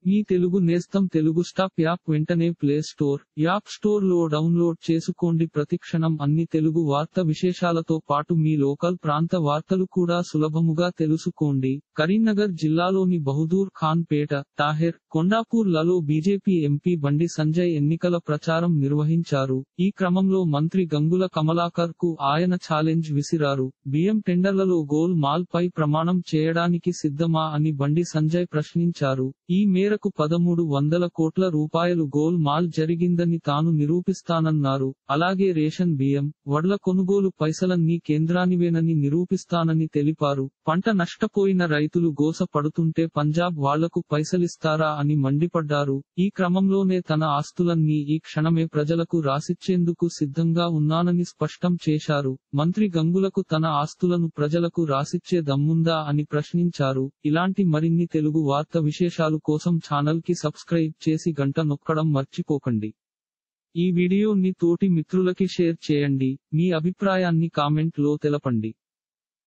మీ తెలుగు నేస్తం Telugu stop app వెంటనే play store app store లో డౌన్లోడ్ చేసుకోండి ప్రతిక్షణం అన్ని తెలుగు వార్త విశేషాలతో పాటు మీ లోకల్ ప్రాంత వార్తలు కూడా సులభముగా తెలుసుకోండి కరీంనగర్ జిల్లాలోని బహదూర్ ఖాన్ పేట తాహెర్ కొండాపూర్ లలో బీజేపీ ఎంపీ బండి సంజయ్ ఎన్నికల ప్రచారం నిర్వహించారు ఈ క్రమంలో మంత్రి గంగుల కమలాకర్ కు ఆయన ఛాలెంజ్ విసిరారు బియ్యం టెండర్లలో గోల్ మాల్ పై ప్రమాణం చేయడానికి సిద్ధమా అని బండి సంజయ్ ప్రశ్నించారు ఈ మేరకు పదమూడు వందల కోట్ల రూపాయలు గోల్ మాల్ జరిగిందని తాను నిరూపిస్తానన్నారు అలాగే రేషన్ బియ్యం వడ్ల కొనుగోలు పైసలన్నీ కేంద్రానివేనని నిరూపిస్తానని తెలిపారు పంట నష్టపోయిన రైతులు గోస పడుతుంటే పంజాబ్ వాళ్లకు పైసలిస్తారా అని మండిపడ్డారు ఈ క్రమంలోనే తన ఆస్తులన్నీ ఈ క్షణమే ప్రజలకు రాసిచ్చేందుకు సిద్ధంగా ఉన్నానని స్పష్టం చేశారు మంత్రి గంగులకు తన ఆస్తులను ప్రజలకు రాసిచ్చే దమ్ముందా అని ప్రశ్నించారు ఇలాంటి మరిన్ని తెలుగు వార్త విశేషాలు కోసం ఛానల్ కి సబ్స్క్రైబ్ చేసి గంట నొక్కడం మర్చిపోకండి ఈ వీడియోని తోటి మిత్రులకి షేర్ చేయండి మీ అభిప్రాయాన్ని కామెంట్ లో తెలపండి